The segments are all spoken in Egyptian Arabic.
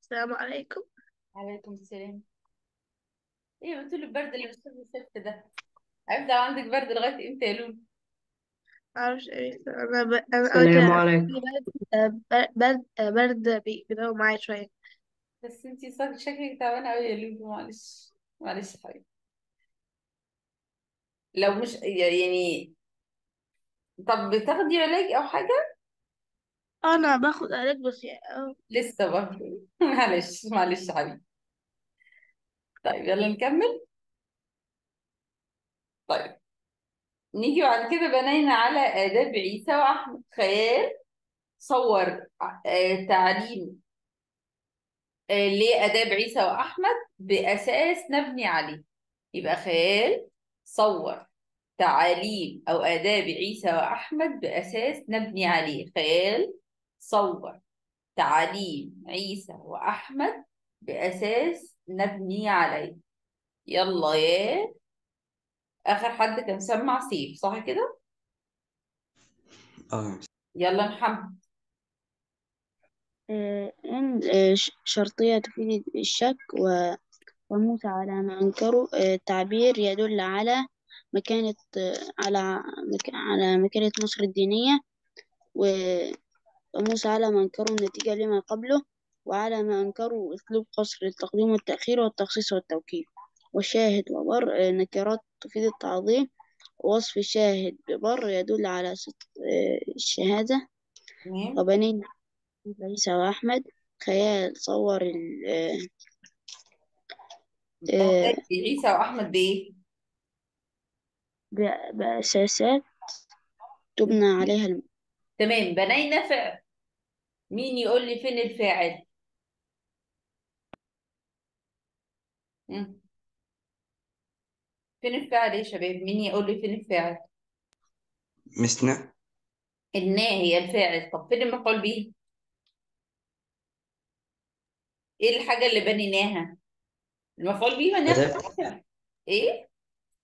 السلام عليكم عليكم السلام ايه قلت له البرد اللي بيصير الصيف ده هيفضل عندك برد لغايه امتى يا لولو معرفش ايه انا ب... انا أول السلام كده عليكم في برد آه، برد آه، برد بي- بيدور معايا شوية بس انتي صار شكلك تعبانه قوي يا لولو معلش معلش يا حبيبي لو مش يعني طب بتاخدي علاج او حاجه انا باخد علاج بس يعني آه، لسه برضه معلش معلش يا حبيبي طيب يلا نكمل طيب نيجي بعد كده بنينا على آداب عيسى وأحمد خيال صور آه تعليم آه لآداب عيسى وأحمد بأساس نبني عليه يبقى خيال صور تعاليم أو آداب عيسى وأحمد بأساس نبني عليه خيال صور تعاليم عيسى وأحمد بأساس نبني عليه يلا يا آخر حد كان سمع سيف صح كده اه يلا محمد آه، إن آه، ش- شرطية تفيد الشك و- وموسى على ما أنكره آه، تعبير يدل على مكانة آه، على مك- على مكانة مصر الدينية و- وموسى على ما أنكره النتيجة لما قبله وعلى ما أنكره أسلوب قصر التقديم والتأخير والتخصيص والتوكيد والشاهد وبر آه، نكرات تفيد التعظيم ووصف الشاهد ببر يدل على صدق آه، الشهادة تمام وبنينا عيسى وأحمد خيال صور ال آه، آه، آداب عيسى وأحمد بإيه؟ ب- بأساسات تبنى عليها الم... تمام بنينا فعل مين يقول لي فين الفاعل؟ مم. فين الفاعل يا شباب؟ مين يقول لي فين الفاعل؟ مسنا النا هي الفاعل طب فين المفعول به؟ ايه الحاجة اللي بنيناها؟ المفعول به بنيناها أداب فعل. ايه؟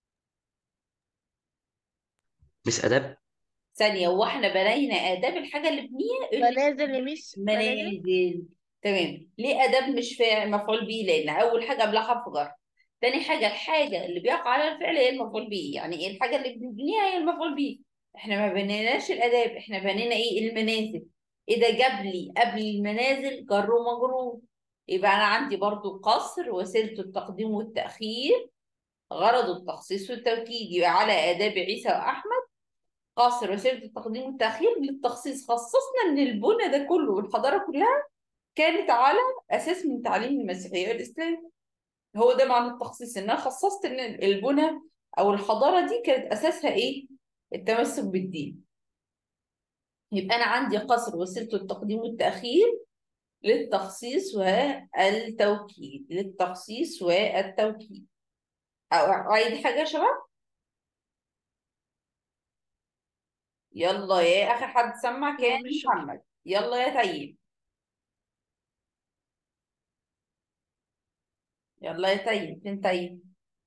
مش أداب ثانية هو احنا بنينا آداب الحاجة اللي بنيها قول لي منازل يا ميس منازل منازل تمام ليه اداب مش فاعل مفعول به لان اول حاجه قبلها حرف جر تاني حاجه الحاجه اللي بيقع على الفعل هي المفعول به يعني ايه الحاجه اللي بنبنيها هي المفعول به احنا ما بنيناش الاداب احنا بنينا ايه المنازل ايه ده جاب لي قبل المنازل جر ومجرور يبقى انا عندي برضو قصر وسيله التقديم والتاخير غرض التخصيص والتوكيد يبقى على اداب عيسى واحمد قصر وسيله التقديم والتاخير للتخصيص خصصنا ان البنى ده كله والحضاره كلها كانت على اساس من تعليم المسيحيه والاسلام هو ده معنى التخصيص ان انا خصصت ان البنى او الحضاره دي كانت اساسها ايه التمسك بالدين يبقى انا عندي قصر وسيله التقديم والتاخير للتخصيص والتوكيد للتخصيص والتوكيد او اعيد حاجه يا شباب يلا يا اخر حد سمع كان مش محمد يلا يا طيب يلا يا طيب فين طيب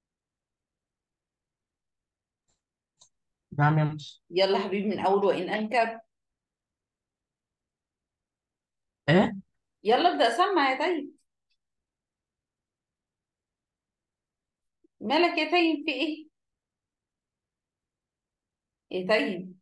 نعم يا مس يلا حبيبي من اول وان انكر ايه يلا ابدا سمع يا طيب مالك يا طيب في ايه يا طيب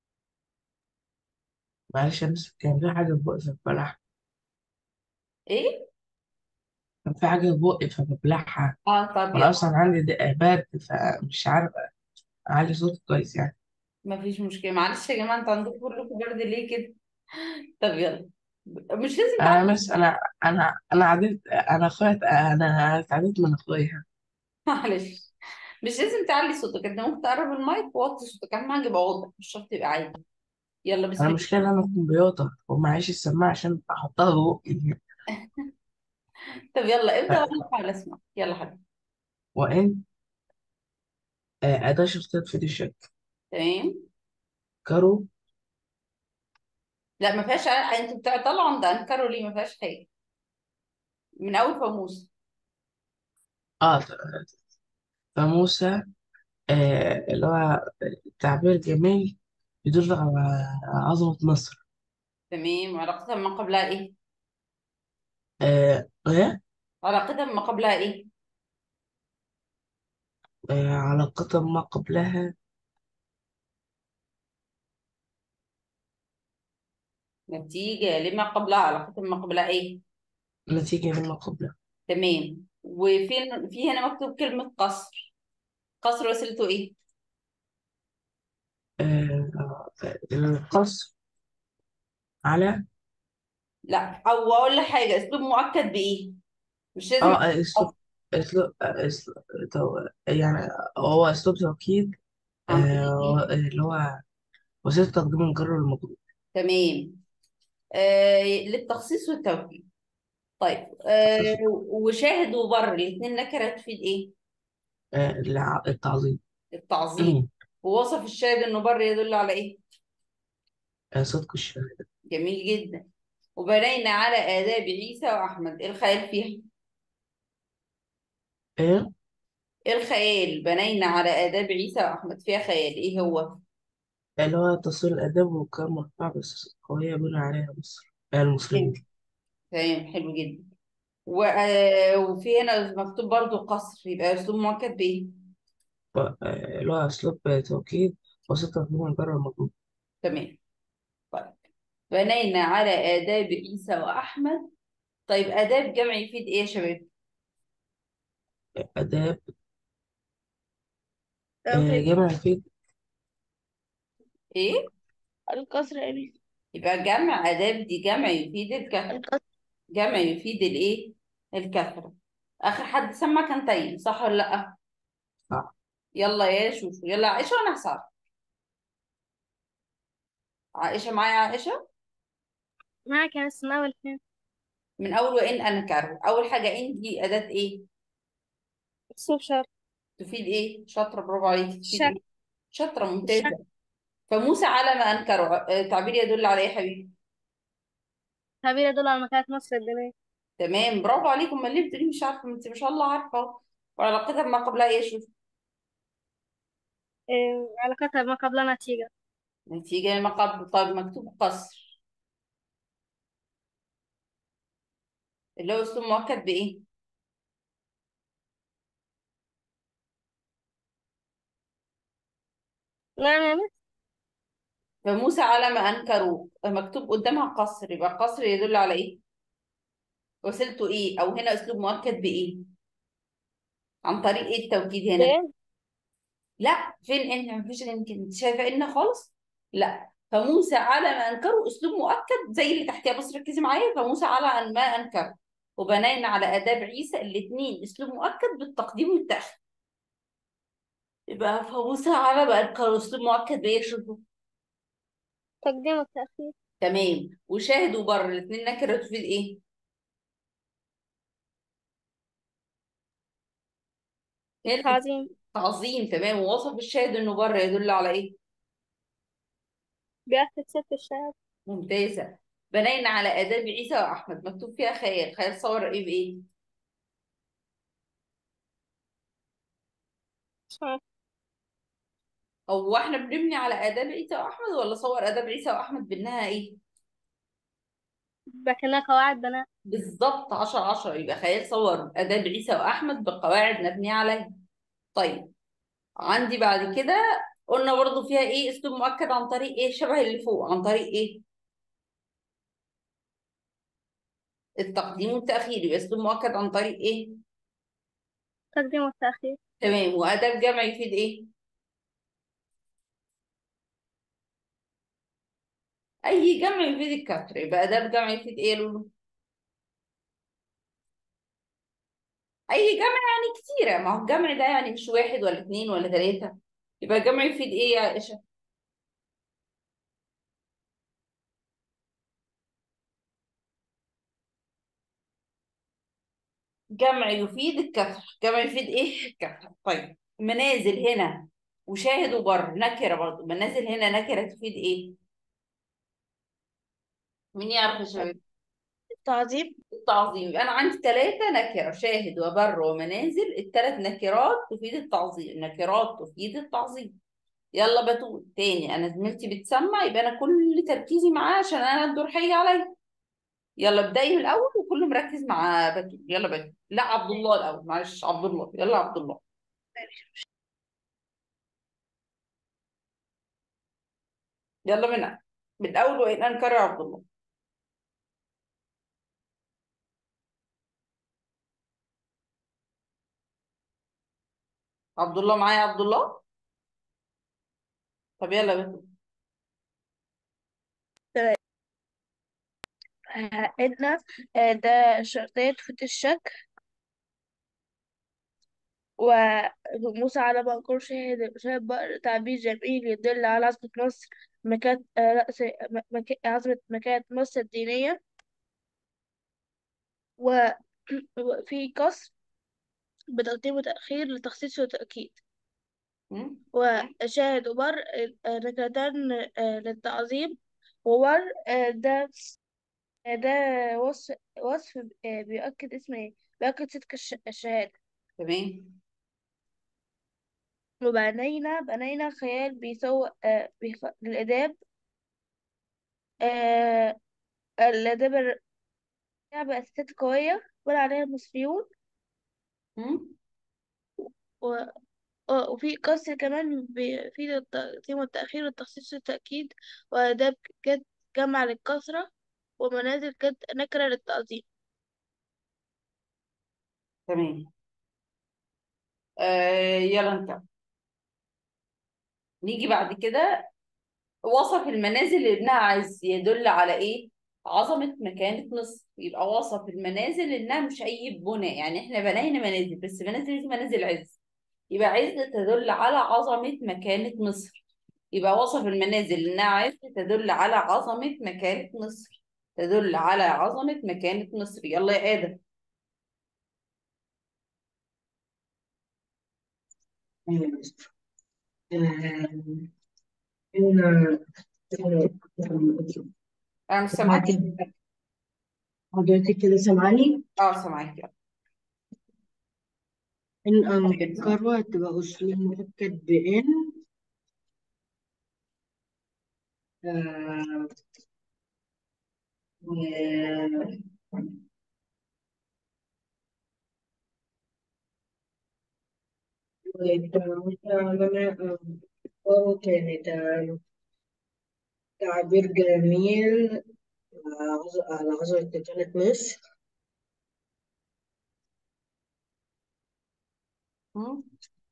معلش يا مس كان في حاجة في بقي فببلعها ايه كان في حاجة في بقي فببلعها اه طب وأنا يلا أصلا عندي دق- برد فمش عارف أعلي صوتي كويس يعني ما فيش مشكله معلش يا جماعه انتوا عندكم كلكم برد ليه كده طب يلا مش لازم أنا تعمل مس أنا أنا أنا عديت أنا أخويا أنا اتعديت من أخويا معلش مش لازم تعلي صوتك انت ممكن تقرب المايك ووطي صوتك اهم حاجه يبقى واضح مش شرط يبقى عادي يلا بسم أنا الله المشكلة إن أنا كمبيوتر ومعيش السماعة عشان أحطها في بقي طب يلا ابدا ف- وانا بحاول اسمع يلا حبيبي وإن آه، أداة شرطية تفيد الشك تمام كرو لا ما فيهاش انتوا بتطلعوا عند انكروا ليه ما فيهاش حاجه من اول فاموس آه فموسى آه اللي هو تعبير جميل يدل على عظمة مصر تمام وعلاقتها ما قبلها ايه آه إيه علاقتها بما قبلها ايه آه علاقة ما قبلها نتيجة لما قبلها علاقتها بما قبلها ايه نتيجة لما قبلها تمام وفين في هنا مكتوب كلمة قصر قصر وسيلته ايه آه آه، القصر على لا او اقول لك حاجة اسلوب مؤكد بايه مش لازم اه آه، اسلوب اسلوب آه، اسلوب تو- يعني هو اسلوب توكيد عن طريق آه ايه اللي هو وسيلة تقديم الجر والمجرور تمام آه للتخصيص والتوكيد طيب آه وشاهد وبر الاثنين نكرة تفيد ايه آه الع- التعظيم التعظيم ووصف الشاهد انه بر يدل على ايه آه صدق الشهادة جميل جدا وبنينا على آداب عيسى وأحمد إيه الخيال فيها ايه إيه الخيال بنينا على آداب عيسى وأحمد فيها خيال إيه هو اللي هو تصوير الآداب وكان مرفوع بس قوية بنى عليها مصر آه المسلمين تمام حلو جدا و... آه، وفي هنا مكتوب برضو قصر يبقى أسلوب مؤكد بإيه ف- آه، اللي هو أسلوب توكيد وسيلة تقديم الجر والمجرور تمام طيب بنينا على آداب عيسى وأحمد طيب آداب جمع يفيد إيه يا شباب آداب آه توكيد جمع الفيل إيه القصر يا بيه يبقى جمع آداب دي جمع يفيد الكثرة القصر جمع يفيد الإيه الكثرة آخر حد سمع كان تايم صح ولا لأ صح يلا يا شوشو يلا عائشة وأنا هساعدك عائشة معايا عائشة معك يا مس من أول فين من أول وإن أنكره أول حاجة إن دي أداة إيه أسلوب شرط تفيد إيه شاطرة برافو عليك تفيد الشك إيه شاطرة الشك ممتازة فموسى على ما أنكره آه، تعبير يدل على إيه يا حبيبي تعبير يدل على مكانة مصر الدينية تمام برافو عليكم امال ليه بتقولي مش عارفة ما أنت ما شاء الله عارفة أهو. وعلاقتها بما قبلها إيه شوف إيه علاقتها بما قبلها نتيجة نتيجة ما قبل طيب مكتوب قصر اللي هو اسلوب مؤكد بإيه نعم يا مس فموسى على ما أنكروه مكتوب قدامها قصر يبقى قصر يدل على إيه وسيلته إيه أو هنا أسلوب مؤكد بإيه عن طريق إيه التوكيد هنا فين لا فين إن مفيش إن كده أنت شايفة إن خالص لا فموسى على ما أنكروا أسلوب مؤكد زي اللي تحتها بص ركزي معايا فموسى على أن ما أنكر وبنينا على آداب عيسى الاثنين أسلوب مؤكد بالتقديم والتأخير يبقى فموسى على ما أنكر أسلوب مؤكد بإيه شوفوا تقديم والتأخير تمام وشاهد وبر الاثنين نكرة تفيد إيه هي اللي تعظيم تعظيم تمام ووصف الشاهد انه بره يدل على ايه بيأكد ست الشهادة ممتازه بنينا على اداب عيسى واحمد مكتوب فيها خيال خيال صور ايه بايه مش عارفة هو احنا بنبني على اداب عيسى واحمد ولا صور اداب عيسى واحمد بانها ايه لكنها قواعد بناء بالظبط 10 10 يبقى خيال صور اداب عيسى واحمد بقواعد نبني عليها طيب عندي بعد كده قلنا برضو فيها ايه اسلوب مؤكد عن طريق ايه شبه اللي فوق عن طريق ايه التقديم والتاخير يبقى اسلوب مؤكد عن طريق ايه تقديم والتأخير تمام واداب جمع يفيد ايه اي جمع يفيد الكسر يبقى اداب جمع يفيد ايه يا لولو اي جمع يعني كتيره ما هو الجمع ده يعني مش واحد ولا اتنين ولا تلاته يبقى الجمع يفيد ايه يا عائشه جمع يفيد الكسر جمع يفيد ايه الكسر طيب منازل هنا وشاهد وبر نكره برضه منازل هنا نكره تفيد ايه مين يعرف يا شباب التعظيم التعظيم يبقى انا عندي ثلاثه نكره شاهد وبر ومنازل الثلاث نكرات تفيد التعظيم نكرات تفيد التعظيم يلا بتقول تاني انا زميلتي بتسمع يبقى انا كل تركيزي معاها عشان انا الدور هيجي عليا يلا ابدأي من الأول وكله مركز مع بتول يلا بتول لا عبد الله الأول معلش عبد الله يلا عبد الله يلا من من الأول وإن أنكر عبد الله عبد الله معايا عبد الله طب يلا بتول إن آه، ده شرطية تفوت الشك وموسى على منقور شاهد شاهد بقر تعبير جميل يدل على عظمة مصر مكانة آه، رأس م- مك- عظمة مكانة مصر الدينية و- وفي قصر بتقديم وتأخير لتخصيص وتأكيد مم؟ وشاهد وبر آه، نكرتان آه، للتعظيم وبر آه، ده ده وصف وصف آه، بيؤكد اسم ايه بيؤكد صدق الش- الشهادة تمام وبنينا بنينا خيال بيسوق آه، بيخ... الآداب آه، الآداب الر- بأساسات قوية بنى عليها المصريون مم؟ و... آه، وفي قصر كمان بيفيد التقديم والتأخير والتخصيص والتأكيد وآداب جد جمع للكثرة ومنازل جد نكرة للتعظيم تمام آه يلا انت نيجي بعد كده وصف المنازل اللي ابنها عز يدل على ايه عظمة مكانة مصر يبقى وصف المنازل انها مش اي بناء يعني احنا بنينا منازل بس منازل دي منازل عز يبقى عز تدل على عظمة مكانة مصر يبقى وصف المنازل انها عز تدل على عظمة مكانة مصر تدل على عظمة مكانة مصر يلا يا آدم انا مش سامعاك حضرتك كده سامعاني؟ اه سامعاك يلا إن أنكر هتبقى أسلوب مؤكد بإن آه و وكمان كانت آه، تعبير جميل على عظ- على عظمة مكانة مصر مم؟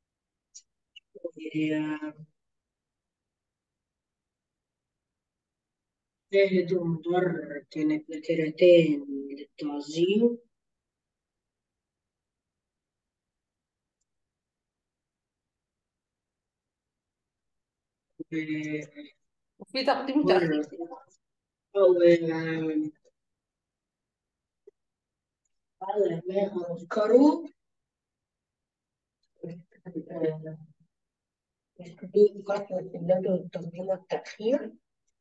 شاهد ومضر كانت نكرتان للتعظيم وفي تقديم مر وتأخير أو آه، على ما أنكروا آه، تحديد فترة البدء والتقديم والتأخير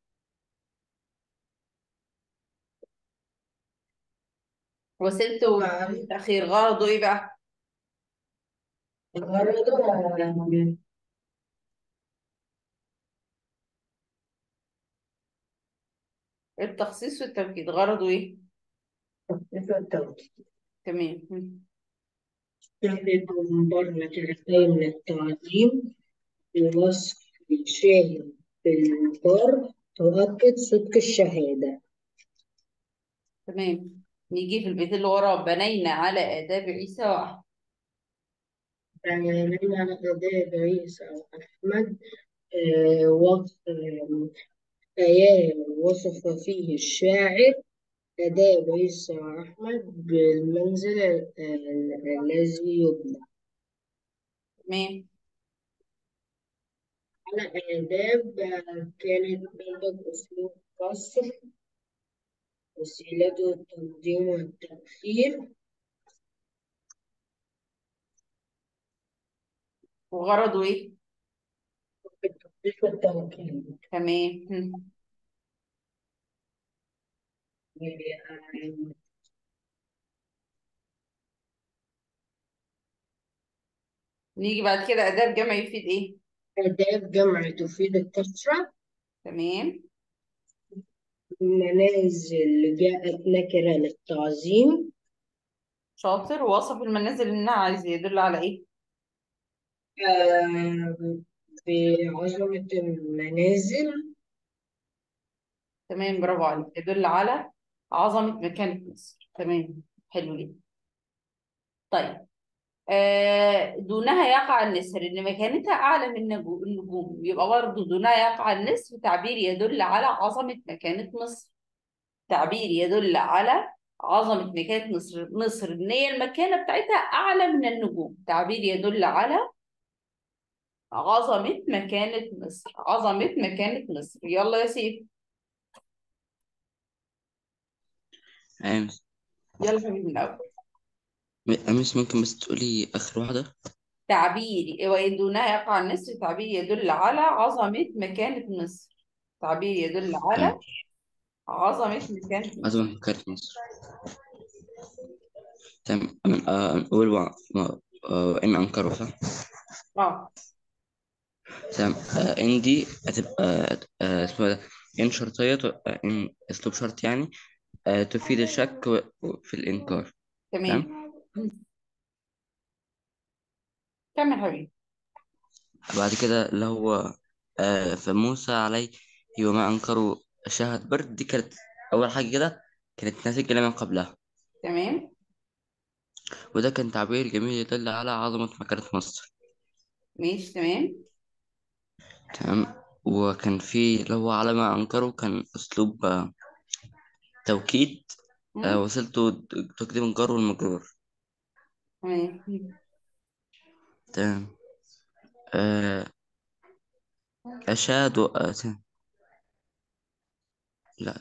وسيلته طبعا وتأخير غرضه ايه بقى الغرض آه، التخصيص والتوكيد غرضه ايه تخفيف التوقيت تمام مم. شاهد ومضر نكرتين للتعظيم بوصف الشاهد بالبر تؤكد صدق الشهادة تمام نيجي في البيت اللي وراه بنينا على آداب عيسى وأحمد بيانين على آداب عيسى وأحمد آه، وصف آه، خيال وصف فيه الشاعر آداب عيسى وأحمد بالمنزل آه، الذي يبنى تمام على آداب آه، كانت برضه أسلوب قصر وسيلته التقديم والتأخير وغرضه ايه التخفيف والتوكيد تمام مم. آه، نيجي بعد كده آداب جمع يفيد ايه آداب جمع تفيد الكثرة تمام منازل جاءت نكرة للتعظيم شاطر ووصف المنازل انها عايز يدل على ايه آه، بعظمة المنازل تمام برافو عليك يدل على عظمة مكانة مصر تمام حلو جدا طيب آه دونها يقع النسر ان مكانتها اعلى من النجو- النجوم يبقى برضه دونها يقع النسر تعبير يدل على عظمة مكانة مصر تعبير يدل على عظمة مكانة مصر مصر ان هي المكانة بتاعتها اعلى من النجوم تعبير يدل على عظمة مكانة مصر عظمة مكانة مصر يلا يا سيف أمس يلا حبيبي من الأول أمس ممكن بس تقولي آخر واحدة تعبير وإن دونها يقع النسر تعبير يدل على عظمة مكانة مصر تعبير يدل على تمام عظمة مكانة مصر عظمة مكانة مصر تمام أمين آه نقول وع- و- آه، إن أنكروا صح؟ اه تمام آه إن دي هتبقى آه اسمه ده إن شرطية ت- آه، إن أسلوب شرط يعني آه تفيد الشك و- و- في الإنكار تمام تمام مم. كمل حبيبي بعد كده اللي هو آه فموسى عليه وما أنكروا شاهد برد دي كانت أول حاجة كده كانت ناتجة لما قبلها تمام وده كان تعبير جميل يدل على عظمة مكانة مصر ماشي تمام تمام وكان في اللي هو على ما أنكروا كان أسلوب آه، توكيد آه مم. وصلته د- تقديم الجار والمجرور تمام مم. تمام آه أشاد و... آه تمام. لا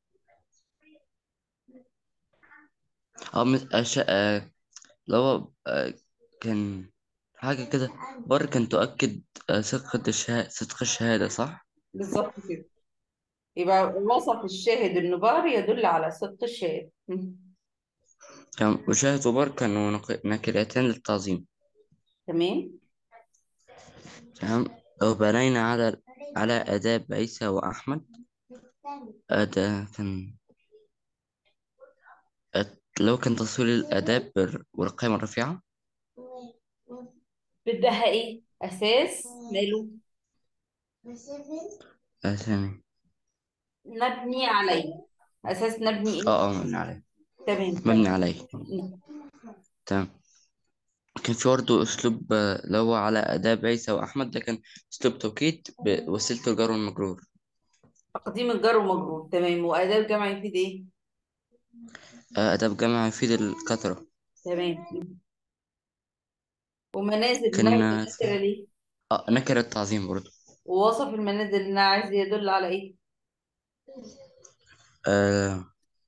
اه مس- أشا... آه اللي هو آه كان حاجة كده بر كان تؤكد آه صدق الشهادة صدق الشهادة صح؟ بالظبط كده يبقى وصف الشاهد النبار يدل على صدق الشاهد مم. تمام وشاهد وبر كانوا نق- نكرتين للتعظيم تمام تمام وبنينا على على آداب عيسى وأحمد آه ده كان آه لو كان تصوير الآداب بال- والقيم الرفيعة بدها ايه اساس ماله آه ثاني نبني عليه اساس نبني ايه اه اه مبني عليه تمام مبني عليه مم. تمام كان في برضه أسلوب آه، اللي هو على آداب عيسى وأحمد ده كان أسلوب توكيد بوسيلة الجار والمجرور تقديم الجار ومجرور تمام واداب جمع يفيد ايه آه آداب جمع يفيد الكثرة تمام مم. ومنازل كان نبني آه نكره ليه آه، نكرة تعظيم برضه ووصف المنازل انها عايز يدل على ايه آه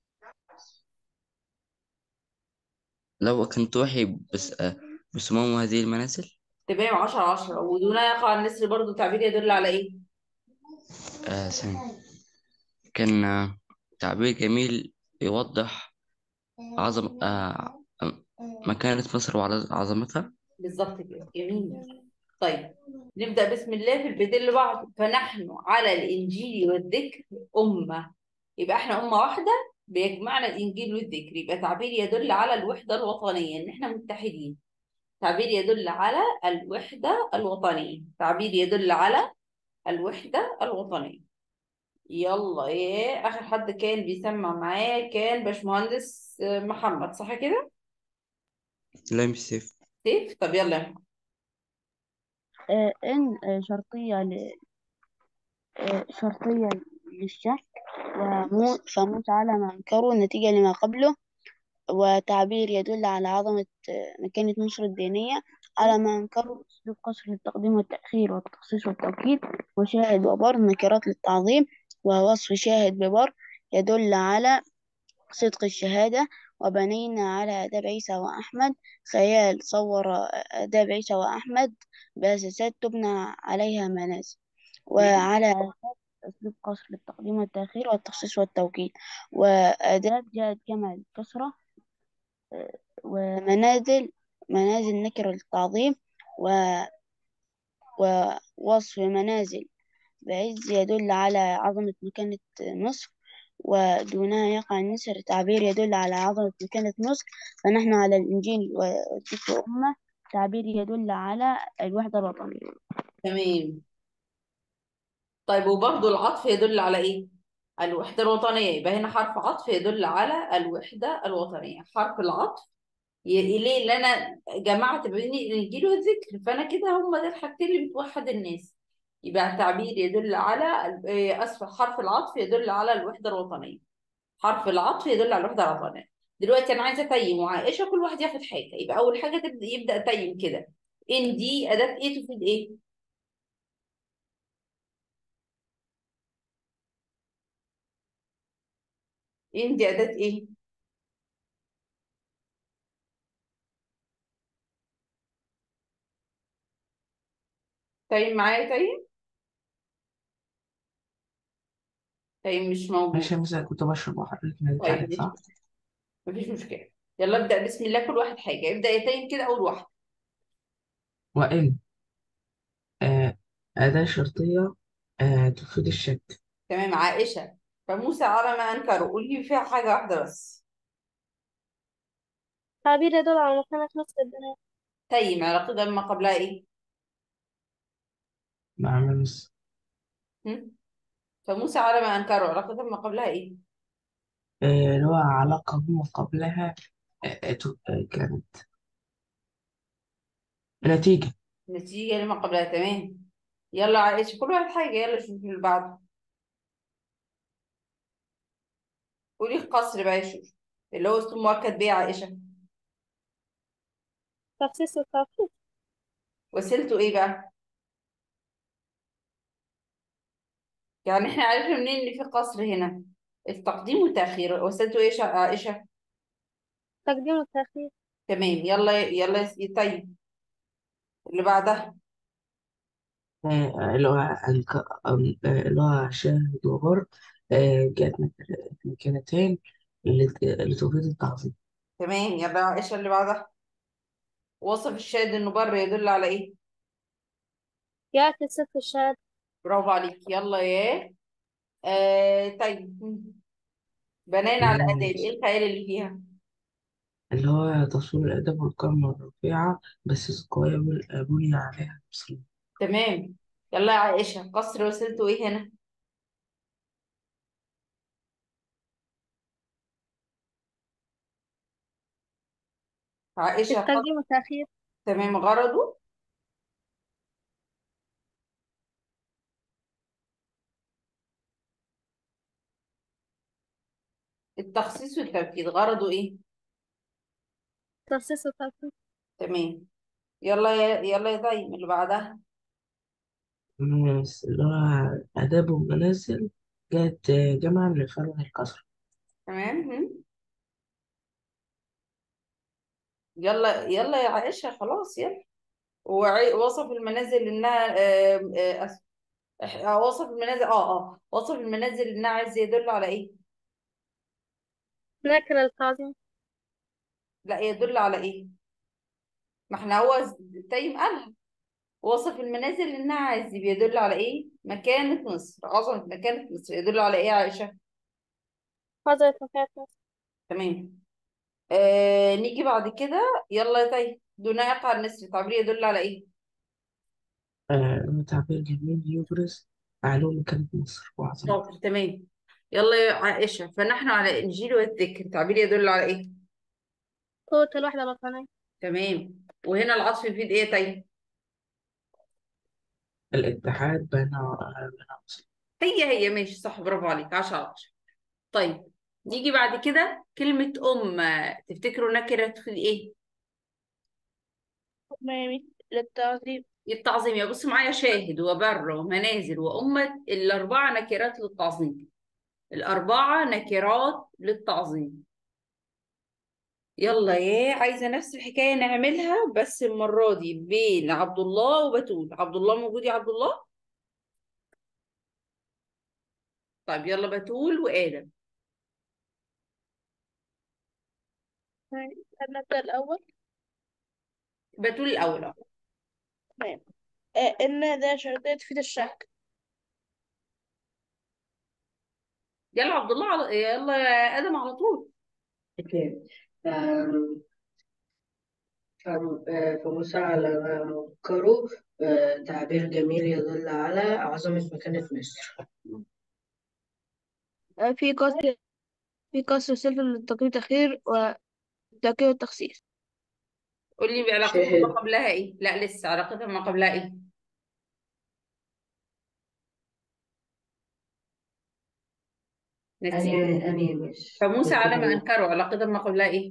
لو كان توحي بس آه بسمو هذه المنازل تمام 10 10 ودونها يقع النسر برضو تعبير يدل على ايه آه ثاني كان آه تعبير جميل يوضح عظم آه آه، مكانة مصر وعظمتها بالظبط كده جميل طيب نبدأ بسم الله في البيت اللي بعده فنحن على الإنجيل والذكر أمة يبقى احنا أمة واحدة بيجمعنا الإنجيل والذكر يبقى تعبير يدل على الوحدة الوطنية إن احنا متحدين تعبير يدل على الوحدة الوطنية تعبير يدل على الوحدة الوطنية يلا ايه آخر حد كان بيسمع معايا كان باشمهندس آه، محمد صح كده؟ لا مش سيف سيف طب يلا يا محمد آه، إن آه، شرطية ل... آه، شرطية للشك ومو... فموت على ما أنكروا النتيجة لما قبله وتعبير يدل على عظمة آه، مكانة مصر الدينية على ما أنكروا أسلوب قصر للتقديم والتأخير والتخصيص والتوكيد وشاهد وبر نكرات للتعظيم ووصف شاهد ببر يدل على صدق الشهادة وبنينا على آداب عيسى وأحمد خيال صور آداب عيسى وأحمد بأساسات تبنى عليها منازل وعلى أساس أسلوب قصر للتقديم والتأخير والتخصيص والتوكيد وآداب جاءت جمع الكسرة آه، ومنازل منازل نكرة للتعظيم و... ووصف منازل بعز يدل على عظمة مكانة مصر ودونها يقع النسر تعبير يدل على عظمة مكانة مصر فنحن على الإنجيل والذكر أمة تعبير يدل على الوحدة الوطنية تمام طيب وبرضه العطف يدل على ايه الوحدة الوطنية يبقى هنا حرف عطف يدل على الوحدة الوطنية حرف العطف ي- ليه اللي انا جمعت بين الانجيل والذكر فانا كده هم ده الحاجتين اللي بتوحد الناس يبقى التعبير يدل على ال- إيه، اسف حرف العطف يدل على الوحدة الوطنية حرف العطف يدل على الوحدة الوطنية دلوقتي انا عايزه اتيم وعائشه كل واحد ياخد حاجه يبقى اول حاجه تبدا يبدا تيم كده ان دي اداه ايه تفيد ايه ان دي اداه ايه تيم معايا تيم تيم مش موجود ماشي يا مثلا كنت بشرب وحضرتك ناديت طيب عليك ماشي صح؟ مفيش مشكله يلا ابدا بسم الله كل واحد حاجه ابدا يا تيم كده اول واحده وإن آه أداة شرطية آه تفيد الشك تمام عائشه فموسى على ما انكروا قولي لي فيها حاجه واحده بس تعبير يدل على مكانة مصر الدنيا تيم علاقتها بما قبلها ايه مع مس هم؟ فموسى على ما انكروا علاقتها بما قبلها ايه آه اللي هو علاقة بما قبلها آه آه ت- آه كانت نتيجة نتيجه لما قبلها تمام يلا عائشه كل واحد حاجه يلا شوف اللي بعده قولي القصر بقى يا شوف اللي هو اسمه مؤكد بيه يا عائشه تخصيص التوقيت وسيلته ايه بقى يعني احنا عرفنا منين ان في قصر هنا التقديم والتأخير وسيلته ايه يا عائشة تقديم التأخير تمام يلا يلا يا طيب اللي بعدها آه اللي هو أنك آم، آه اللي هو شاهد وبر آه جاءت مك- مكانتين لت- لتوفيق التعظيم تمام يلا يا عائشة اللي بعدها وصف الشاهد انه بر يدل على ايه يأتي صف الشهادة برافو عليك يلا يا آه طيب بنينا على آه أداة ايه الخيال اللي فيها اللي هو تصوير الأدب والكرامة الرفيعة بس قوية بل- بني عليها المصريين تمام يلا يا عائشة قصر وسيلته ايه هنا عائشة قصر التقديم والتأخير تمام غرضه التخصيص والتوكيد غرضه ايه تخصيص التوقيت تمام يلا يا يلا يا طيب اللي بعدها بس اللي هو آداب ومنازل جت جمعا لفرع القصر تمام هم. يلا يلا يا عائشة خلاص يلا وعي- وصف المنازل انها آم، آه، أس- إح- آه، وصف المنازل اه اه وصف المنازل انها عايز يدل على ايه نكرة التعظيم لا يدل على ايه ما احنا هو ز- تايم قالها وصف المنازل انها عايز بيدل على ايه مكانة مصر عظمة مكانة مصر يدل على ايه يا عائشة حضرة مكانة مصر تمام آه نيجي بعد كده يلا يا طيب دون يقع النسر تعبير يدل على ايه آه تعبير جميل يبرز معلوم كانت مصر وعظمتها شاطر تمام يلا يا عائشة فنحن على الإنجيل والذكر تعبير يدل على إيه؟ قوة الوحدة الوطنية تمام وهنا العطف يفيد إيه طيب؟ الاتحاد بين بين مصر هي هي ماشي صح برافو عليك 10 على 10 طيب نيجي بعد كده كلمة أم تفتكروا نكرة تفيد إيه؟ ميامي للتعظيم التعظيم يا بص معايا شاهد وبر ومنازل وأمة الأربعة نكرات للتعظيم الأربعة نكرات للتعظيم يلا يا عايزة نفس الحكاية نعملها بس المرة دي بين عبد الله وبتول عبد الله موجود يا عبد الله طيب يلا بتول وآدم نبدأ الأول بتول الأول أهو تمام آه، إن ده شرطية تفيد الشك يلا عبد الله على... يلا يا ادم على طول اوكي آم، فم- آه، فموسى على ما أنكره آه، تعبير جميل يدل على عظمة مكانة مصر آه، في قصر في قصر سلف للتقييم التأخير والتأكيد والتخصيص قول لي علاقتها ما شاهد قبلها ايه لا لسه علاقتها ما قبلها ايه نسيت أني أني مش فموسى على ما نتيجة انكروا علاقتها ما قبلها ايه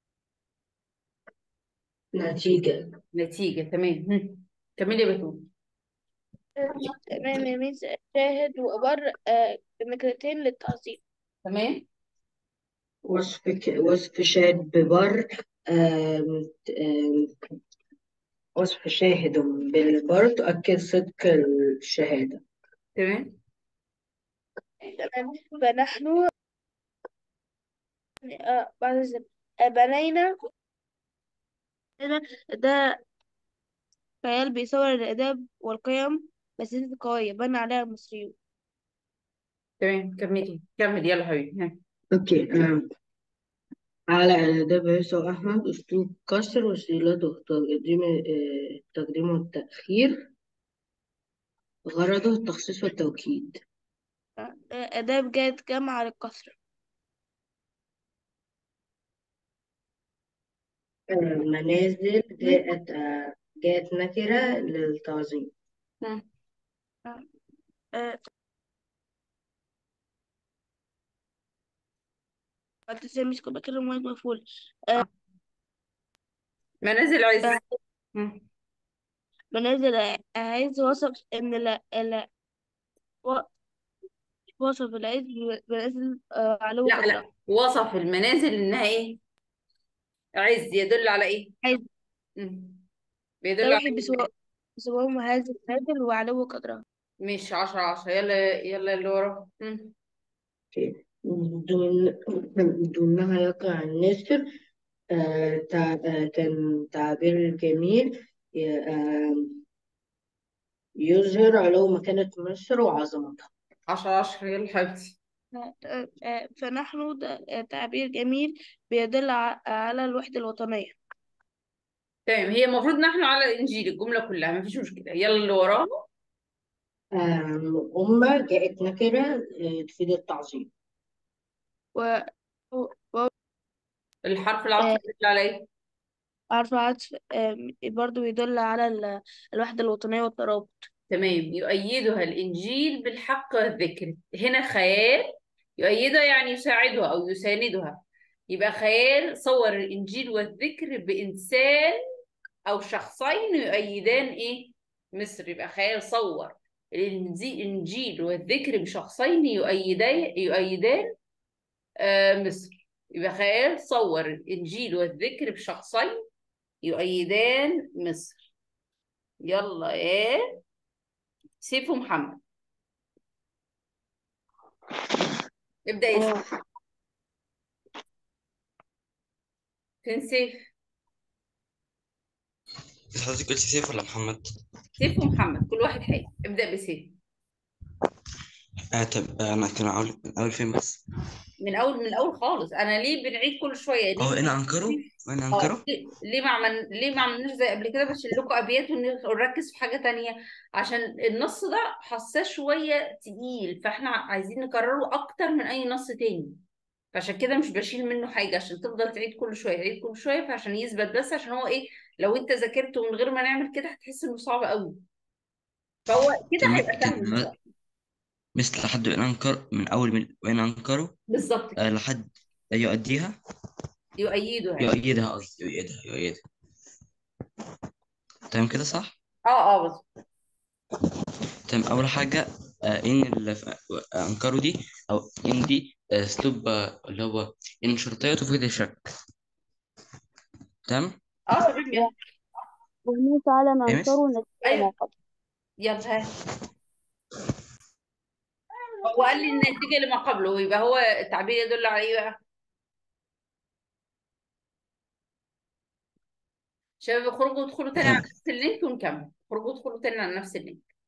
نتيجة نتيجة تمام هم. كملي يا بتول تمام يمين شاهد وأبر آه، نكرتين للتعظيم تمام وصف ك- وصف شاهد ببر آم، آم، وصف شاهد بالبر تؤكد صدق الشهادة تمام تمام فنحن آه، بعد الزمن آه، بنينا هنا ده خيال بيصور الآداب والقيم بأساس قوية بنى عليها المصريون تمام كملي كمل يلا حبيبي ها. أوكي آم، على آداب عيسى وأحمد أسلوب كسر وسيلته تقديم آه، التقديم والتأخير غرضه التخصيص والتوكيد آه، آداب جاءت جمع للكسرة آه، منازل جاءت آه، جاءت نكرة للتعظيم هم. آه، آه، التسامي مسك بكلم وايد مفعول منازل عز آه، هم. منازل عايز وصف إن لا لا و- وصف العز بمنازل آه، علو لا قدرها لا وصف المنازل انها ايه عز يدل على ايه عايز هم. بيدل على توحي ايه بسوا- بسواهم هذه المنازل وعلو قدرها مش عشرة عشرة يلا يلا اللي وراه هم. أوكي. دون دونها يقع النسر آه، تع- آه، كان تعبير جميل ي- آه، يظهر علو مكانة مصر وعظمتها عشرة عشرة يلا حبيبتي آه، آه، فنحن ده آه، تعبير جميل بيدل ع- على الوحدة الوطنية تمام هي المفروض نحن على الانجيل الجملة كلها مفيش مشكلة يلا اللي وراه آم، أمة جاءت نكرة آه، تفيد التعظيم و و- الحرف آه، العطف يدل على ايه عارفة عطف آه، برضو يدل على ال- الوحدة الوطنية والترابط تمام يؤيدها الإنجيل بالحق والذكر هنا خيال يؤيدها يعني يساعدها أو يساندها يبقى خيال صور الإنجيل والذكر بإنسان أو شخصين يؤيدان إيه مصر يبقى خيال صور الإنزي- الإنجيل والذكر بشخصين يؤيدان يؤيدان آه مصر يبقى خيال صور الإنجيل والذكر بشخصين يؤيدان مصر يلا يا سيف ومحمد ابدأ يا سيف آه، فين سيف بس حضرتك قلت سيف ولا محمد؟ سيف ومحمد كل واحد حاجة ابدأ بسيف آه طب آه، أنا كان أقول من أول فين بس؟ من أول من الأول خالص أنا ليه بنعيد كل شوية أه ليه إن أنكروا وإن اه أنكروا ليه ليه ما عمل ليه ما عملناش زي قبل كده بشيل لكم أبيات ون- ونركز في حاجة تانية عشان النص ده حاساه شوية تقيل فاحنا عايزين نكرره أكتر من أي نص تاني فعشان كده مش بشيل منه حاجة عشان تفضل تعيد كل شوية تعيد كل شوية فعشان يثبت بس عشان هو إيه لو أنت ذاكرته من غير ما نعمل كده هتحس إنه صعب قوي فهو كده كان هيبقى سهل كان شوية مثل لحد وإن أنكر من أول من وإن أنكروا بالظبط كده آه لحد يؤديها يؤيده يعني يؤيدها قصدي يؤيدها يؤيدها تمام كده صح؟ اه اه بالظبط تمام أول حاجة آه إن اللي في- آه، أنكروا دي أو إن دي آه، أسلوب آه، اللي هو إن شرطية تفيد الشك تمام؟ اه تمام يلا وموسى على ما إيه مس؟ أنكروا نتيجة ما ايوه قبل يلا ها هو قال لي النتيجة اللي ما قبله يبقى هو التعبير يدل على ايه بقى شباب اخرجوا وادخلوا تاني على نفس اللينك ونكمل اخرجوا وادخلوا تاني على نفس اللينك